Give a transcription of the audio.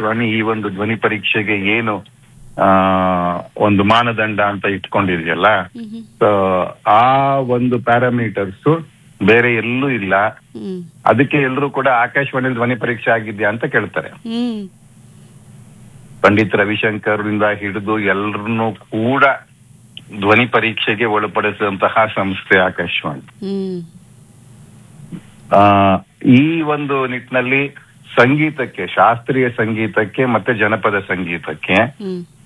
ಆಕಾಶವಾಣಿ ಈ ಒಂದು ಧ್ವನಿ ಪರೀಕ್ಷೆಗೆ ಏನು ಆ ಒಂದು ಮಾನದಂಡ ಅಂತ ಇಟ್ಕೊಂಡಿದೆಯಲ್ಲ ಹ್ಮ್ ಹ್ಮ್ ಸೊ ಆ ಒಂದು ಪ್ಯಾರಾಮೀಟರ್ಸ್ ಬೇರೆ ಎಲ್ಲೂ ಇಲ್ಲ ಹ್ಮ್ ಅದಕ್ಕೆ ಎಲ್ಲರೂ ಕೂಡ ಆಕಾಶವಾಣಿ ಧ್ವನಿ ಪರೀಕ್ಷೆ ಆಗಿದ್ಯಾ ಅಂತ ಕೇಳ್ತಾರೆ ಹ್ಮ್ ಪಂಡಿತ್ ರವಿಶಂಕರ್ನಿಂದ ಹಿಡಿದು ಎಲ್ಲರನ್ನೂ ಕೂಡ ಧ್ವನಿ ಪರೀಕ್ಷೆಗೆ ಒಳಪಡಿಸಿದಂತಹ ಸಂಸ್ಥೆ ಆಕಾಶವಾಣಿ ಹ್ಮ್ ಆ ಈ ಒಂದು ನಿಟ್ಟಿನಲ್ಲಿ ಸಂಗೀತಕ್ಕೆ ಶಾಸ್ತ್ರೀಯ ಸಂಗೀತಕ್ಕೆ ಮತ್ತೆ ಜನಪದ ಸಂಗೀತಕ್ಕೆ ಹ್ಮ್